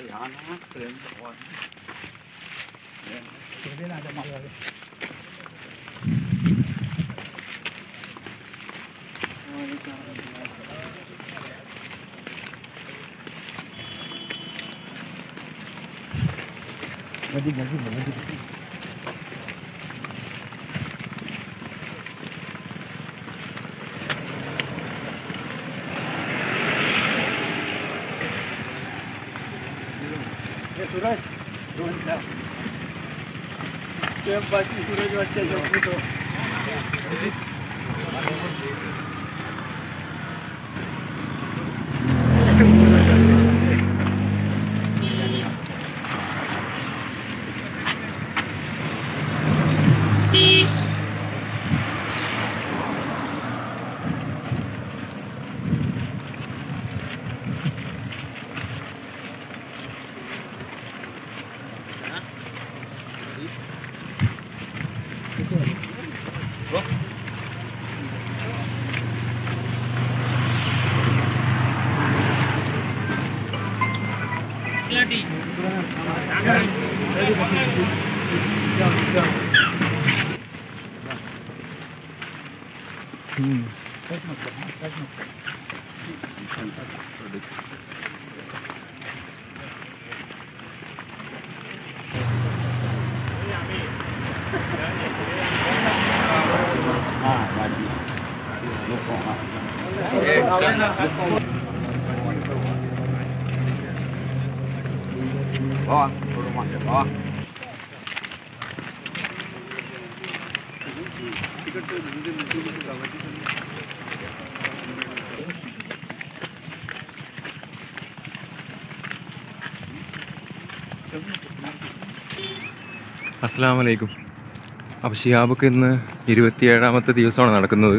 അസ്സാം വലൈക്കും അപ്പോൾ ഷിയാബൊക്കെ ഇന്ന് ഇരുപത്തിയേഴാമത്തെ ദിവസമാണ് നടക്കുന്നത്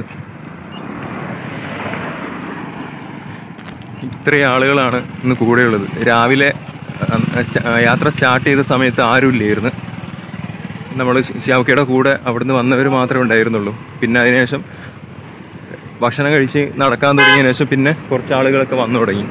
ഇത്രയും ആളുകളാണ് ഇന്ന് കൂടെയുള്ളത് രാവിലെ ഉം, സ്റ്റ- യാത്ര സ്റ്റാർട്ട് ചെയ്ത സമയത്ത് ആരും ഇല്ലായിരുന്നു നമ്മൾ ഷിയാബക്കയുടെ കൂടെ അവിടുന്ന് വന്നവർ മാത്രമേ ഉണ്ടായിരുന്നുള്ളൂ പിന്നെ അതിനുശേഷം ഭക്ഷണം കഴിച്ച് നടക്കാൻ തുടങ്ങിയതിന് ശേഷം പിന്നെ കുറച്ച് ആളുകളൊക്കെ വന്നു തുടങ്ങി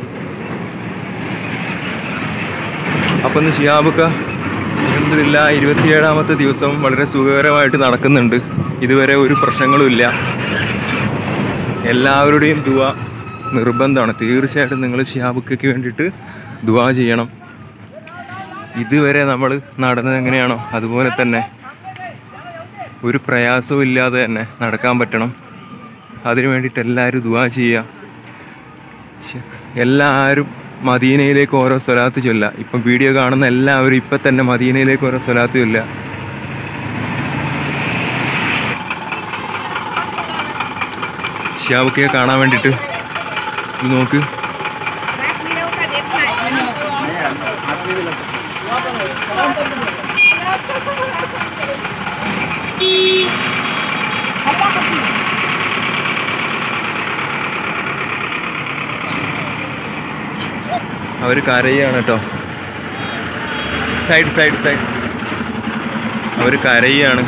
അപ്പം ഇന്ന് ഷിയാബക്ക അലഹമില്ല ഇരുപത്തിയേഴാമത്തെ ദിവസം വളരെ സുഖകരമായിട്ട് നടക്കുന്നുണ്ട് ഇതുവരെ ഒരു പ്രശ്നങ്ങളുമില്ല എല്ലാവരുടെയും ദുവ നിർബന്ധമാണ് തീർച്ചയായിട്ടും നിങ്ങൾ ഷിയാബുക്കയ്ക്ക് വേണ്ടിയിട്ട് ദുവ ചെയ്യണം ഇതുവരെ നമ്മൾ നടന്നത് എങ്ങനെയാണോ അതുപോലെ തന്നെ ഒരു പ്രയാസവും ഇല്ലാതെ തന്നെ നടക്കാൻ പറ്റണം അതിനു വേണ്ടിയിട്ട് എല്ലാവരും ദുവ ചെയ്യുക ശ്ശെ, എല്ലാവരും മദീനയിലേക്ക് ഓരോ സ്വലാത്ത് ചൊല്ല ഇപ്പം വീഡിയോ കാണുന്ന എല്ലാവരും ഇപ്പം തന്നെ മദീനയിലേക്ക് ഓരോ സ്വലാത്ത് ചൊല്ല ഷ്യാബുക്കയെ കാണാൻ വേണ്ടിയിട്ട് ഇത് നോക്ക് അവർ കരയാണ് കേട്ടോ സൈഡ് സൈഡ് സൈഡ് അവർ കരയാണ്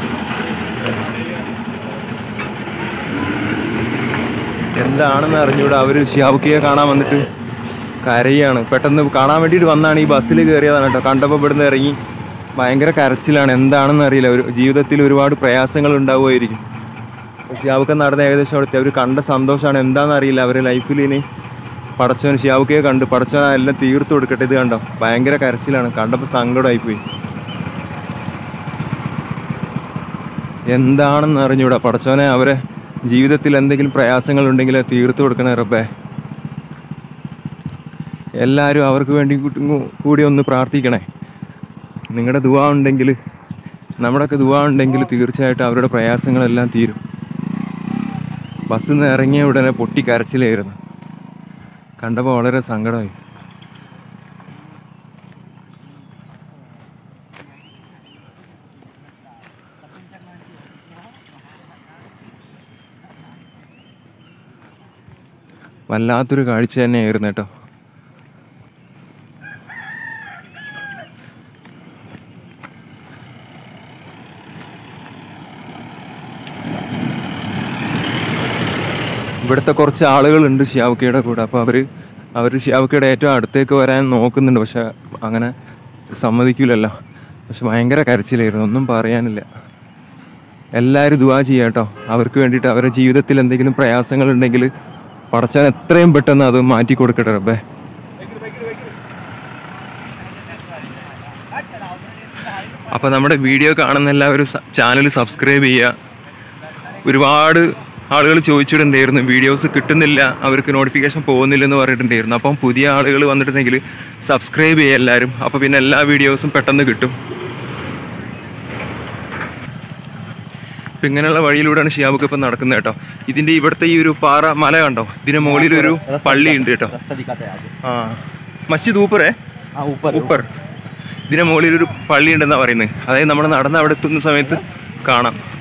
എന്താണെന്ന് അറിഞ്ഞൂടാ അവർ ഷിയാബുക്കിയെ കാണാൻ വന്നിട്ട് കരയാണ് പെട്ടെന്ന് കാണാൻ വേണ്ടിയിട്ട് വന്നാണ് ഈ ബസ്സിൽ കയറിയതാണ് കേട്ടോ കണ്ടപ്പോൾ ഇവിടുന്ന് ഇറങ്ങി ഭയങ്കര കരച്ചിലാണ് എന്താണെന്ന് അറിയില്ല ഒരു ജീവിതത്തിൽ ഒരുപാട് പ്രയാസങ്ങൾ ഉണ്ടാവുമായിരിക്കും ഷിയാബുക്ക നടന്ന ഏകദേശം അവിടുത്തെ അവർ കണ്ട സന്തോഷമാണ് എന്താണെന്ന് അറിയില്ല അവരുടെ ലൈഫിൽ ഇനി പടച്ചവൻ ഷിയാബുക്കയെ കണ്ട് പടച്ചവൻ എല്ലാം തീർത്തു കൊടുക്കട്ടെ ഇത് കണ്ടോ ഭയങ്കര കരച്ചിലാണ് കണ്ടപ്പോൾ സങ്കടമായിപ്പോയി എന്താണെന്ന് അറിഞ്ഞൂടാ പടച്ചവനെ അവരെ ജീവിതത്തിൽ എന്തെങ്കിലും പ്രയാസങ്ങൾ ഉണ്ടെങ്കിൽ അത് തീർത്തു കൊടുക്കണേ റബ്ബേ എല്ലാവരും അവർക്ക് വേണ്ടി കൂട്ടി- കൂടി ഒന്ന് പ്രാർത്ഥിക്കണേ നിങ്ങളുടെ ദുവാ ഉണ്ടെങ്കിൽ നമ്മുടെയൊക്കെ ദുവാ ഉണ്ടെങ്കിൽ തീർച്ചയായിട്ടും അവരുടെ പ്രയാസങ്ങളെല്ലാം തീരും ബസ്സിൽ നിന്ന് ഇറങ്ങിയ ഉടനെ പൊട്ടി കരച്ചിലായിരുന്നു കണ്ടപ്പോൾ വളരെ സങ്കടമായി വല്ലാത്തൊരു കാഴ്ച തന്നെയായിരുന്നു കേട്ടോ ഇവിടുത്തെ കുറച്ച് ആളുകളുണ്ട് ഷിയാവുക്കയുടെ കൂടെ അപ്പോൾ അവർ അവർ ഷിയാബുക്കയുടെ ഏറ്റവും അടുത്തേക്ക് വരാൻ നോക്കുന്നുണ്ട് പക്ഷെ അങ്ങനെ സമ്മതിക്കില്ലല്ലോ പക്ഷെ ഭയങ്കര കരച്ചിലായിരുന്നു ഒന്നും പറയാനില്ല എല്ലാവരും ദുവാ ചെയ്യാം കേട്ടോ അവർക്ക് വേണ്ടിയിട്ട് അവരുടെ ജീവിതത്തിൽ എന്തെങ്കിലും പ്രയാസങ്ങൾ ഉണ്ടെങ്കിൽ പടച്ചാൻ എത്രയും പെട്ടെന്ന് അത് മാറ്റി കൊടുക്കട്ടെ റബ്ബേ അപ്പോൾ നമ്മുടെ വീഡിയോ കാണുന്ന എല്ലാവരും ചാനൽ സബ്സ്ക്രൈബ് ചെയ്യുക ഒരുപാട് ആളുകൾ ചോദിച്ചിട്ടുണ്ടായിരുന്നു വീഡിയോസ് കിട്ടുന്നില്ല അവർക്ക് നോട്ടിഫിക്കേഷൻ പോകുന്നില്ലെന്ന് പറഞ്ഞിട്ടുണ്ടായിരുന്നു അപ്പം പുതിയ ആളുകൾ വന്നിട്ടുണ്ടെങ്കിൽ സബ്സ്ക്രൈബ് ചെയ്യുക എല്ലാവരും അപ്പോൾ പിന്നെ എല്ലാ വീഡിയോസും പെട്ടെന്ന് കിട്ടും ഇപ്പം ഇങ്ങനെയുള്ള വഴിയിലൂടെയാണ് ഷിയാബുക്ക് ഇപ്പം നടക്കുന്നത് കേട്ടോ ഇതിൻ്റെ ഇവിടുത്തെ ഈ ഒരു പാറ മല കണ്ടോ ഇതിന് മുകളിലൊരു പള്ളി ഉണ്ട് കേട്ടോ रास्ता दिखाते हैं आगे ആ മസ്ജിദ് ഊപ്പറേ हाँ ऊपर ഊപ്പർ ഇതിന് മുകളിലൊരു പള്ളി ഉണ്ടെന്നാണ് പറയുന്നത് അതായത് നമ്മൾ നടന്ന് അവിടെ എത്തുന്ന സമയത്ത് കാണാം